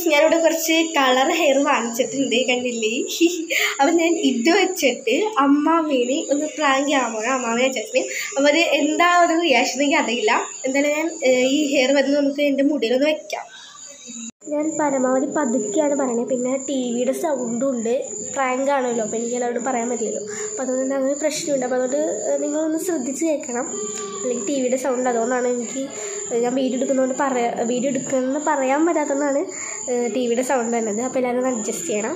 ഞാനിവിടെ കുറച്ച് colour hair വാങ്ങിച്ചിട്ടുണ്ട് കണ്ടില്ലേ അപ്പം ഞാൻ ഇത് വെച്ചിട്ട് അമ്മാമ്മേനെ ഒന്ന് പ്രാങ്ക് ചെയ്യാൻ പോകണം അമ്മാമ്മയെ ചേച്ചനെ അപ്പോൾ അത് എന്താ ഒരു റിയാക്ഷൻ എനിക്ക് അറിയില്ല എന്തായാലും ഞാൻ ഏഹ്, ഈ ഹെയർ വന്ന് നമുക്ക് എൻ്റെ മുടിയിലൊന്ന് വെക്കാം ഞാൻ പരമാവധി പതുക്കെയാണ് പറയുന്നത് പിന്നെ ടി വിയുടെ സൗണ്ടും ഉണ്ട് പ്രാങ്ക് ആണല്ലോ അപ്പോൾ എനിക്ക് എല്ലാവരോടും പറയാൻ പറ്റില്ലല്ലോ അപ്പോൾ അതുകൊണ്ട് അങ്ങനെ പ്രശ്നമുണ്ട് അപ്പോൾ അതുകൊണ്ട് ഏഹ്, നിങ്ങളൊന്ന് ശ്രദ്ധിച്ച് കേൾക്കണം അല്ലെങ്കിൽ ടി വിയുടെ സൗണ്ട് അതുകൊണ്ടാണ് എനിക്ക് ഞാൻ വീഡിയോ എടുക്കുന്നതുകൊണ്ട് പറയാ വീഡിയോ എടുക്കണമെന്ന് പറയാൻ പറ്റാത്തതുകൊണ്ടാണ് ടി വിയുടെ സൗണ്ട് വന്നത് അപ്പോൾ എല്ലാവരും ഒന്ന് അഡ്ജസ്റ്റ് ചെയ്യണം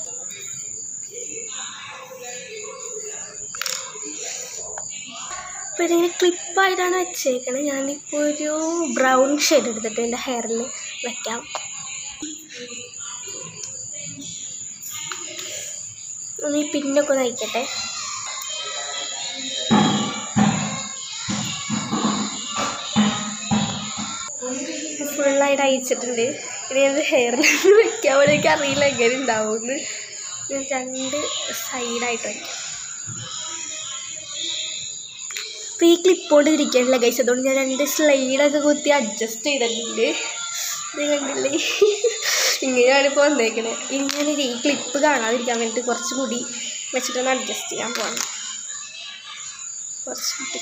അപ്പോൾ ഇതിങ്ങനെ ക്ലിപ്പായിട്ടാണ് വെച്ചേക്കണത് ഞാനിപ്പോൾ ഒരു ബ്രൗൺ ഷെയ്ഡ് എടുത്തിട്ട് എൻ്റെ ഹെയറിൽ വെക്കാം ഒന്ന് ഈ പിന്നൊക്കെ ഒന്ന് അയക്കട്ടെ ഫുള്ളായിട്ട് അയച്ചിട്ടുണ്ട് ഇനി ഞാൻ ഹെയറിൽ വെക്കാൻ പോലെ എനിക്ക് അറിയില്ല എങ്ങനെ ഉണ്ടാവുമെന്ന് ഞാൻ രണ്ട് സൈഡായിട്ട് വയ്ക്കാം അപ്പോൾ ഈ ക്ലിപ്പ് കൊണ്ട് ഇരിക്കാനില്ല ഗൈസ് അതുകൊണ്ട് ഞാൻ രണ്ട് സ്ലൈഡൊക്കെ കുത്തി അഡ്ജസ്റ്റ് ചെയ്തിട്ടുണ്ട് ഇത് കണ്ടില്ലേ ഇങ്ങനെയാണ് ഇപ്പോൾ വന്നേക്കണത് ഇനി ഞാനൊരു ഈ ക്ലിപ്പ് കാണാതിരിക്കാൻ വേണ്ടിയിട്ട് കുറച്ച് മുടി വെച്ചിട്ടൊന്ന് അഡ്ജസ്റ്റ് ചെയ്യാൻ പോകണം കുറച്ച് മുടി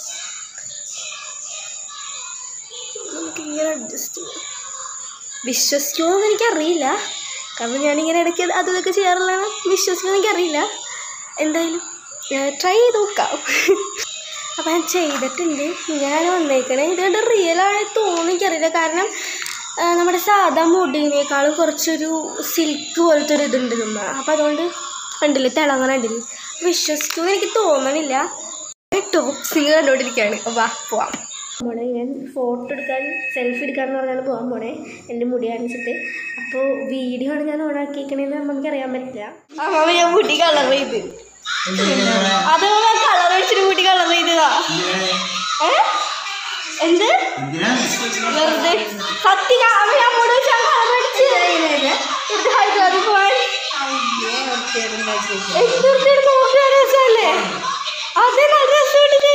നമുക്കിങ്ങനെ അഡ്ജസ്റ്റ് ചെയ്യാം വിശ്വസിക്കുമോ എന്ന് എനിക്കറിയില്ല കാരണം ഞാനിങ്ങനെ ഇടയ്ക്ക് അത് ഇതൊക്കെ ചെയ്യാറുള്ളതാണ് വിശ്വസിക്കുമോ എന്ന് എനിക്കറിയില്ല എന്തായാലും ട്രൈ ചെയ്ത് നോക്കാം അപ്പം ഞാൻ ചെയ്തിട്ടുണ്ട് ഞാൻ വന്നേക്കണേ ഇതുകൊണ്ട് റിയൽ ആണ് തോന്നുന്നു എനിക്കറിയില്ല കാരണം ആ, നമ്മുടെ സാധാ മുടിനേക്കാളും കുറച്ചൊരു സിൽക്ക് പോലത്തെ ഒരു ഇതുണ്ട് നമ്മ അപ്പം അതുകൊണ്ട് കണ്ടില്ലേ തിളങ്ങണ കണ്ടില്ലേ വിശ്വസിക്കുമെന്ന് എനിക്ക് തോന്നണില്ല ടോപ്സിങ് കണ്ടുകൊണ്ടിരിക്കുകയാണ് അപ്പോൾ വാ പോവാം പോണേ ഞാൻ ഫോട്ടോ എടുക്കാൻ സെൽഫി എടുക്കാന്ന് പറഞ്ഞാണ് പോകാൻ പോണേ എൻ്റെ മുടി കാണിച്ചിട്ട് അപ്പോൾ വീഡിയോ ആണ് ഞാൻ ഓണാക്കിയിരിക്കണേന്ന് നമുക്കറിയാൻ പറ്റില്ല അമ്മ ഞാൻ മുടി കളർ ചെയ്ത് അത് കളർ അടിച്ചിട്ട് മുടി കളർ ചെയ്തതാ ഏ എന്ത് വെറുതെ സത്യം അമ്മ അമ്മോട് വെച്ചാൽ കളർ അടിച്ച് ഇത് ഹൈദരാബാദിൽ പോവാൻ എന്തൊരു നോക്കിയ രസമല്ലേ അതെ നല്ല രസമുണ്ട്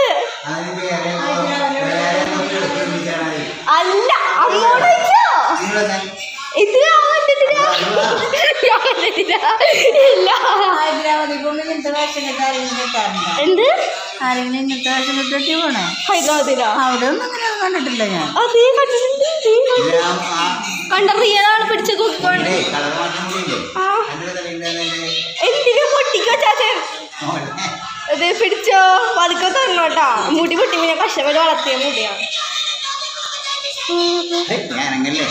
അല്ല അമ്മോട് വെച്ചോ ഇത് ഞാൻ കണ്ടിട്ടില്ല ഞാൻ കണ്ടിട്ടില്ല ഇല്ല ഹൈദരാബാദിൽ പോകുമ്പോൾ ഇങ്ങനത്തെ വേഷം കെട്ട് ആരെങ്കിലും കെട്ടാറുണ്ടോ എന്ത് ആരെങ്കിലും ഇങ്ങനത്തെ വേഷം കെട്ടിട്ട് പോണേ ഹൈദരാബാദിലാ അവിടെ ഒന്നും അങ്ങനെ കണ്ടിട്ടില്ല ഞാൻ അതേ കണ്ടിട്ടുണ്ട് നീ കണ്ടു. കണ്ട റിയൽ ആണ് പിടിച്ച് കുക്കോണ്ട് ആ എന്തിനു പൊട്ടിക്കോ ചാച്ചൻ ഇത് പിടിച്ചോ പതുക്കെ തന്നോട്ടാ മുടി പൊട്ടിക്കുമ്പോൾ ഞാൻ കഷ്ടപ്പെട്ട് വളർത്തിയ മുടിയാണ് ഞാനങ്ങല്ലേ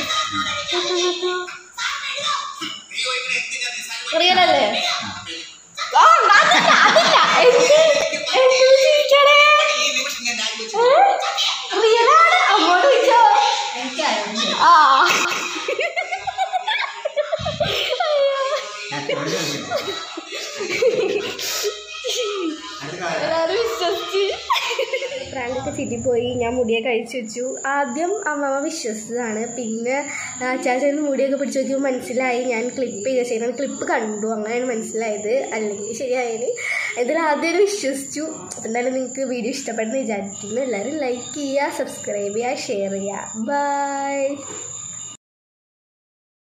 റിയൽ അല്ലേ ആ അതില്ല അതില്ല എന്ത് എന്ത് ചിരിക്കണേ റിയൽ ആണ് അങ്ങോട്ട് വെച്ചോ ആ എല്ലാവരും വിശ്വസിച്ച് പ്രാങ്കൊക്കെ ചിറ്റി പോയി ഞാൻ മുടിയൊക്കെ കഴിച്ചു വെച്ചു ആദ്യം അമ്മമ്മ വിശ്വസിച്ചതാണ് പിന്നെ ചാച്ചൻ മുടിയൊക്കെ പിടിച്ച് നോക്കിയപ്പോൾ മനസ്സിലായി ഞാൻ ക്ലിപ്പ് ചെയ്ത ചെയ്യുന്നത് ക്ലിപ്പ് കണ്ടു അങ്ങനെയാണ് മനസ്സിലായത് അല്ലെങ്കിൽ ശരിയായത് ഇതിൽ ആദ്യം ഒരു വിശ്വസിച്ചു അപ്പം എന്തായാലും നിങ്ങൾക്ക് വീഡിയോ ഇഷ്ടപ്പെടുന്ന വിചാരിക്കുന്നു എല്ലാവരും ലൈക്ക് ചെയ്യുക സബ്സ്ക്രൈബ് ചെയ്യുക ഷെയർ ചെയ്യുക ബൈ